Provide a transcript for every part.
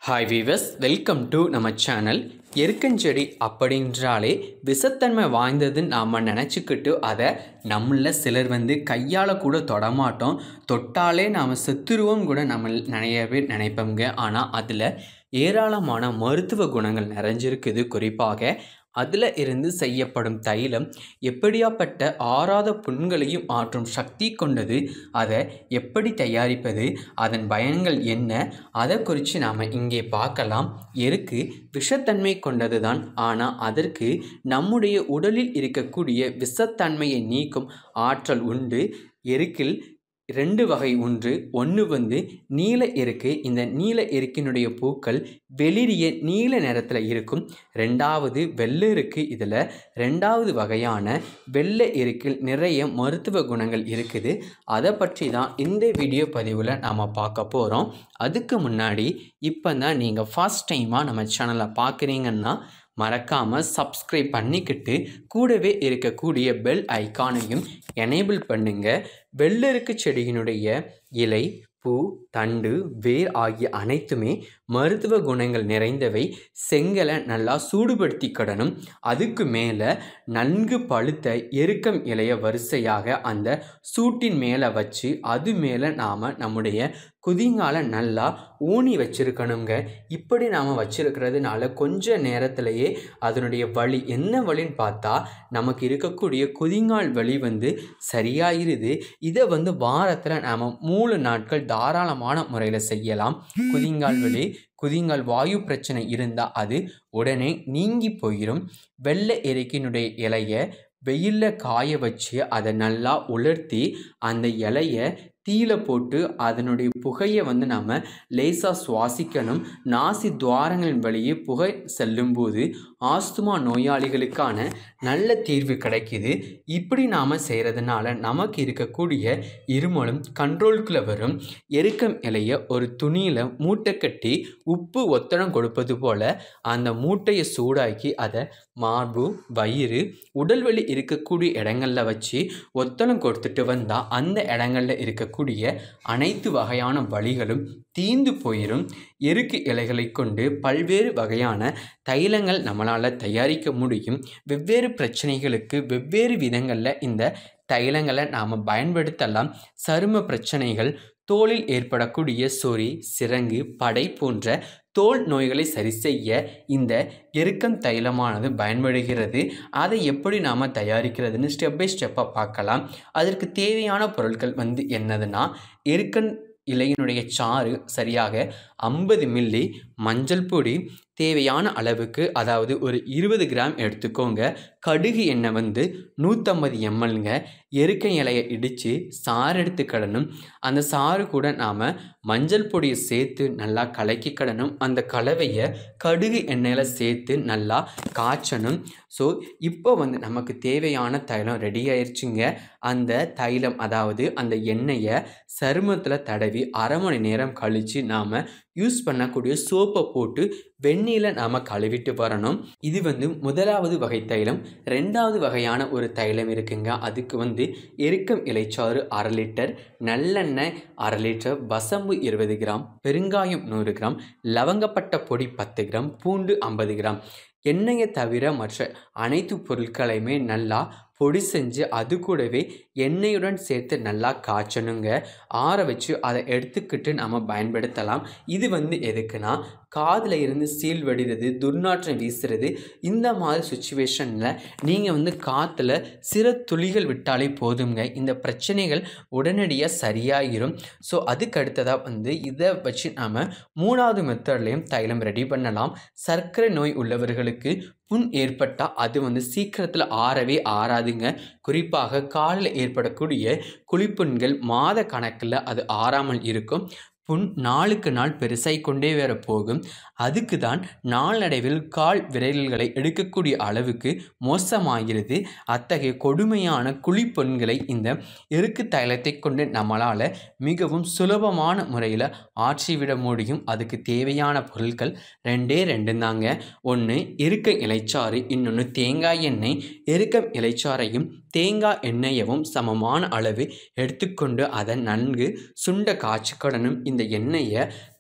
hi viewers welcome to நம்ம channel எருக்கஞ்செடி அப்படின்றாலே விஷத்தன்மை வாய்ந்ததுன்னு நாம் நினச்சிக்கிட்டு அதை நம்மள சிலர் வந்து கையால் கூட தொடமாட்டோம் தொட்டாலே நாம் செத்துருவோம் கூட நம்ம நிறைய பேர் நினைப்போங்க ஆனால் அதில் ஏராளமான மருத்துவ குணங்கள் நிறைஞ்சிருக்குது குறிப்பாக அதில் இருந்து செய்யப்படும் தைலம் எப்படியாப்பட்ட ஆறாத புண்களையும் ஆற்றும் சக்தி கொண்டது அதை எப்படி தயாரிப்பது அதன் பயன்கள் என்ன அதை குறித்து நாம் இங்கே பார்க்கலாம் எருக்கு விஷத்தன்மை கொண்டது தான் ஆனால் அதற்கு நம்முடைய உடலில் இருக்கக்கூடிய விஷத்தன்மையை நீக்கும் ஆற்றல் உண்டு எருக்கில் ரெண்டு வகை ஒன்று ஒன்று வந்து நீல எருக்கு இந்த நீல எருக்கினுடைய பூக்கள் வெளிரிய நீல நிறத்தில் இருக்கும் ரெண்டாவது வெள்ளை எருக்கு இதில் ரெண்டாவது வகையான வெள்ளை எருக்கில் நிறைய மருத்துவ குணங்கள் இருக்குது அதை பற்றி தான் இந்த வீடியோ பதிவில் நாம் பார்க்க போகிறோம் அதுக்கு முன்னாடி இப்போ தான் நீங்கள் ஃபஸ்ட் டைமாக நம்ம சேனலை பார்க்குறீங்கன்னா மறக்காமல் சப்ஸ்கிரைப் பண்ணிக்கிட்டு கூடவே இருக்கக்கூடிய பெல் ஐக்கானையும் எனேபிள் பண்ணுங்க வெள்ளருக்கு செடியினுடைய இலை பூ தண்டு வேர் ஆகிய அனைத்துமே மருத்துவ குணங்கள் நிறைந்தவை செங்கலை நல்லா சூடுபடுத்திக்கிடணும் அதுக்கு மேலே நன்கு பழுத்த எருக்கம் இலைய வரிசையாக அந்த சூட்டின் மேலே வச்சு அது மேலே நாம் நம்முடைய குதிங்கால நல்லா ஊனி வச்சிருக்கணுங்க இப்படி நாம் வச்சிருக்கிறதுனால கொஞ்ச நேரத்திலேயே அதனுடைய வலி என்ன வலின்னு பார்த்தா நமக்கு இருக்கக்கூடிய குதிங்கால் வலி வந்து சரியாயிருது இதை வந்து வாரத்தில் நாம் மூணு நாட்கள் தாராளமான முறையில் செய்யலாம் குதிங்கால் வலி குதிங்கால் வாயு பிரச்சனை இருந்தால் அது உடனே நீங்கி போயிடும் வெள்ளை எரிக்கினுடைய இலையை வெயிலில் காய வச்சு அதை நல்லா உலர்த்தி அந்த இலையை தீயில போட்டு அதனுடைய புகையை வந்து நாம் லேசாக சுவாசிக்கணும் நாசி துவாரங்களின் வழியே புகை செல்லும்போது ஆஸ்துமா நோயாளிகளுக்கான நல்ல தீர்வு கிடைக்கிது இப்படி நாம் செய்கிறதுனால நமக்கு இருக்கக்கூடிய இருமலும் கண்ட்ரோலுக்குள்ளே வரும் எருக்கம் இலையை ஒரு துணியில் மூட்டை கட்டி உப்பு ஒத்தடம் கொடுப்பது போல் அந்த மூட்டையை சூடாக்கி அதை மார்பு வயிறு உடல்வலி இருக்கக்கூடிய இடங்களில் வச்சு ஒத்தடம் கொடுத்துட்டு வந்தால் அந்த இடங்களில் இருக்கக்கூடிய அனைத்து வகையான வலிகளும் தீந்து போயிடும் எருக்கு இலைகளை கொண்டு பல்வேறு வகையான தைலங்கள் நம்மளால் தயாரிக்க முடியும் வெவ்வேறு பிரச்சனைகளுக்கு வெவ்வேறு விதங்களில் இந்த தைலங்களை நாம் பயன்படுத்தலாம் சரும பிரச்சனைகள் தோலில் ஏற்படக்கூடிய சொறி சிரங்கு படை போன்ற தோல் நோய்களை சரி செய்ய இந்த எருக்கம் தைலமானது பயன்படுகிறது அதை எப்படி நாம் தயாரிக்கிறதுன்னு ஸ்டெப் பை ஸ்டெப்பாக பார்க்கலாம் அதற்கு தேவையான பொருட்கள் வந்து என்னதுன்னா எருக்கன் இலையினுடைய சாறு சரியாக ஐம்பது மில்லி மஞ்சள் பொடி தேவையான அளவுக்கு அதாவது ஒரு இருபது கிராம் எடுத்துக்கோங்க கடுகு எண்ணெய் வந்து நூற்றம்பது எம்எல்ங்க எருக்க இலையை இடித்து சாறு எடுத்துக்கிடணும் அந்த சாறு கூட நாம் மஞ்சள் பொடியை சேர்த்து நல்லா கலக்கிக்கிடணும் அந்த கலவையை கடுகு எண்ணெயில் சேர்த்து நல்லா காய்ச்சணும் ஸோ இப்போ வந்து நமக்கு தேவையான தைலம் ரெடி ஆயிடுச்சுங்க அந்த தைலம் அதாவது அந்த எண்ணெயை சருமத்தில் தடவி அரை மணி நேரம் கழித்து நாம் யூஸ் பண்ணக்கூடிய சோப்பை போட்டு வெந்நீரில் நாம் கழுவிட்டு வரணும் இது வந்து முதலாவது வகை தைலம் ரெண்டாவது வகையான ஒரு தைலம் இருக்குங்க அதுக்கு வந்து எருக்கம் இலைச்சாறு அரை லிட்டர் நல்லெண்ணெய் அரை லிட்டர் வசம்பு இருபது கிராம் பெருங்காயம் நூறு கிராம் லவங்கப்பட்ட பொடி பத்து கிராம் பூண்டு ஐம்பது கிராம் எண்ணெயை தவிர மற்ற அனைத்து பொருட்களையுமே நல்லா பொடி செஞ்சு அது கூடவே எண்ணெயுடன் சேர்த்து நல்லா காய்ச்சணுங்க ஆற வச்சு அதை எடுத்துக்கிட்டு நம்ம பயன்படுத்தலாம் இது வந்து எதுக்குன்னா காதில் இருந்து சீல் வடிகிறது துர்நாற்றம் வீசுறது இந்த மாதிரி சுச்சுவேஷனில் நீங்கள் வந்து காற்றுல சிறு துளிகள் விட்டாலே போதுங்க இந்த பிரச்சனைகள் உடனடியாக சரியாகிரும் ஸோ அதுக்கு அடுத்ததாக வந்து இதை வச்சு நாம் மூணாவது மெத்தட்லேயும் தைலம் ரெடி பண்ணலாம் சர்க்கரை நோய் உள்ளவர்களுக்கு புண் ஏற்பட்டால் அது வந்து சீக்கிரத்தில் ஆறவே ஆறாதுங்க குறிப்பாக காலில் ஏற்படக்கூடிய குழிப்புண்கள் மாத கணக்கில் அது ஆறாமல் இருக்கும் புண் நாளுக்கு நாள் பெருசாய் கொண்டே வேற போகும் அதுக்கு தான் நாளடைவில் கால் விரல்களை எடுக்கக்கூடிய அளவுக்கு மோசமாகிறது அத்தகைய கொடுமையான குழிப்பொண்களை இந்த எருக்கு தைலத்தை கொண்டு நம்மளால் மிகவும் சுலபமான முறையில் ஆற்றிவிட முடியும் அதுக்கு தேவையான பொருட்கள் ரெண்டே ரெண்டு தாங்க ஒன்று எருக்க இலைச்சாறு இன்னொன்று தேங்காய் எண்ணெய் எருக்கம் இலைச்சாறையும் தேங்காய் எண்ணெயவும் சமமான அளவு எடுத்துக்கொண்டு அதை நன்கு சுண்ட காய்ச்சிக்கடணும் இந்த எண்ணெயை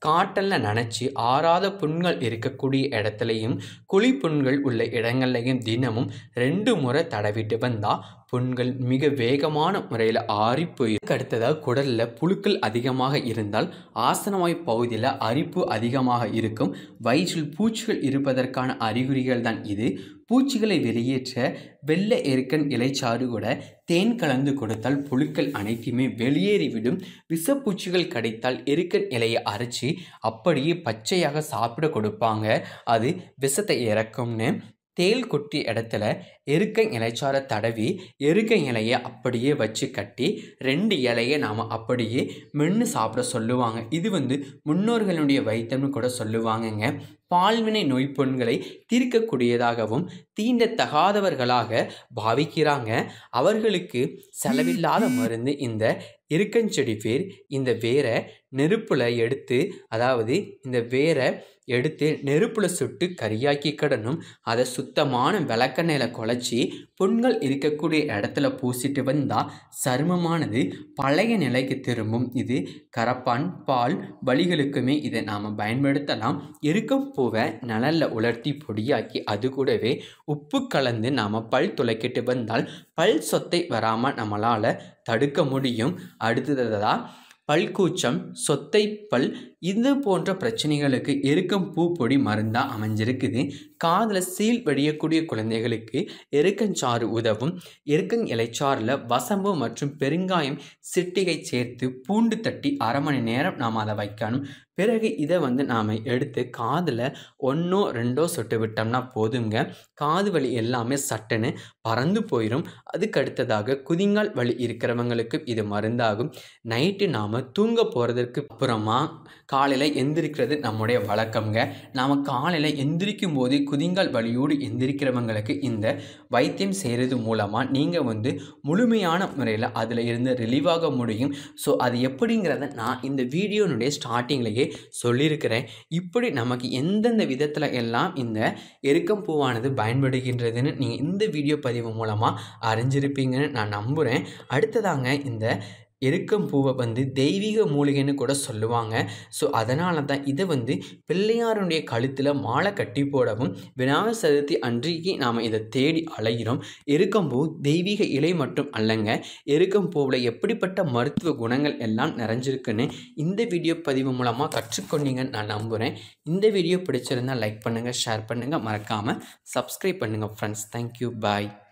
காட்டலில் நனைச்சி ஆறாத புண்கள் இருக்கக்கூடிய இடத்துலையும் குழி புண்கள் உள்ள இடங்கள்லையும் தினமும் ரெண்டு முறை தடவிட்டு வந்தால் புண்கள் மிக வேகமான முறையில் ஆறி போயிடும் அடுத்ததாக குடலில் புழுக்கள் அதிகமாக இருந்தால் ஆசனவாய் பகுதியில் அரிப்பு அதிகமாக இருக்கும் வயிற்றில் பூச்சிகள் இருப்பதற்கான அறிகுறிகள் தான் இது பூச்சிகளை வெளியேற்ற வெள்ளை எருக்கன் இலைச்சாறு கூட தேன் கலந்து கொடுத்தால் புழுக்கள் அனைத்தையுமே வெளியேறிவிடும் விஷப்பூச்சிகள் கிடைத்தால் எருக்கன் இலையை அரைச்சி அப்படியே பச்சையாக சாப்பிட கொடுப்பாங்க அது விஷத்தை இறக்கும்னு தேள் கொட்டிய இடத்துல எருக்கை இலைச்சாரை தடவி எருக்கை இலையை அப்படியே வச்சு கட்டி ரெண்டு இலையை நாம் அப்படியே மென்று சாப்பிட சொல்லுவாங்க இது வந்து முன்னோர்களுடைய வைத்தியம்னு கூட சொல்லுவாங்கங்க பால்வினை நோய்ப்பொண்களை தீர்க்கக்கூடியதாகவும் தீண்டத்தகாதவர்களாக பாவிக்கிறாங்க அவர்களுக்கு செலவில்லாத மருந்து இந்த இருக்கஞ்செடி வேர் இந்த வேரை நெருப்பில் எடுத்து அதாவது இந்த வேரை எடுத்து நெருப்பில் சுட்டு கரியாக்கி கடனும் அதை சுத்தமான விளக்கெண்ணெயில் குழச்சி புண்கள் இருக்கக்கூடிய இடத்துல பூசிட்டு வந்தால் சருமமானது பழைய நிலைக்கு திரும்பும் இது கரப்பான் பால் வலிகளுக்குமே இதை நாம் பயன்படுத்தலாம் இருக்கும் பூவை நலலில் உலர்த்தி பொடியாக்கி அது கூடவே உப்பு கலந்து நாம் பல் துளைக்கிட்டு வந்தால் பல் சொத்தை வராமல் நம்மளால் தடுக்க முடியும் அடுத்ததாக பல்கூச்சம் சொத்தை பல் இது போன்ற பிரச்சனைகளுக்கு எருக்கம் பூ பொடி மருந்தாக அமைஞ்சிருக்குது காதில் சீல் வடியக்கூடிய குழந்தைகளுக்கு எருக்கஞ்சாறு உதவும் எருக்கங் இலைச்சாறில் வசம்பு மற்றும் பெருங்காயம் சிட்டிகை சேர்த்து பூண்டு தட்டி அரை மணி நேரம் நாம் அதை வைக்கணும் பிறகு இதை வந்து நாம் எடுத்து காதில் ஒன்றோ ரெண்டோ சொட்டு விட்டோம்னா போதுங்க காது வலி எல்லாமே சட்டுன்னு பறந்து போயிடும் அதுக்கு அடுத்ததாக குதிங்கால் வலி இருக்கிறவங்களுக்கு இது மருந்தாகும் நைட்டு நாம் தூங்க போகிறதுக்கு அப்புறமா காலையில் எந்திரிக்கிறது நம்முடைய வழக்கம்ங்க நாம் காலையில் எந்திரிக்கும் போது குதிங்கால் வலியோடு எந்திரிக்கிறவங்களுக்கு இந்த வைத்தியம் செய்கிறது மூலமாக நீங்கள் வந்து முழுமையான முறையில் அதில் இருந்து ரிலீவ் ஆக முடியும் ஸோ அது எப்படிங்கிறத நான் இந்த வீடியோனுடைய ஸ்டார்டிங்லேயே சொல்லியிருக்கிறேன் இப்படி நமக்கு எந்தெந்த விதத்தில் எல்லாம் இந்த எருக்கம் பூவானது பயன்படுகின்றதுன்னு நீங்கள் இந்த வீடியோ பதிவு மூலமாக அறிஞ்சிருப்பீங்கன்னு நான் நம்புகிறேன் அடுத்ததாங்க இந்த எருக்கம் பூவை வந்து தெய்வீக மூலிகைன்னு கூட சொல்லுவாங்க ஸோ அதனால தான் இதை வந்து பிள்ளையாருடைய கழுத்தில் மாலை கட்டி போடவும் விநாயகர் சதுர்த்தி அன்றைக்கு நாம் இதை தேடி அலைகிறோம் எருக்கம்பூ தெய்வீக இலை மட்டும் அல்லங்க எருக்கம்பூவில் எப்படிப்பட்ட மருத்துவ குணங்கள் எல்லாம் நிறைஞ்சிருக்குன்னு இந்த வீடியோ பதிவு மூலமாக கற்றுக்கொண்டீங்கன்னு நான் நம்புகிறேன் இந்த வீடியோ பிடிச்சிருந்தால் லைக் பண்ணுங்கள் ஷேர் பண்ணுங்கள் மறக்காமல் சப்ஸ்கிரைப் பண்ணுங்கள் ஃப்ரெண்ட்ஸ் தேங்க்யூ பாய்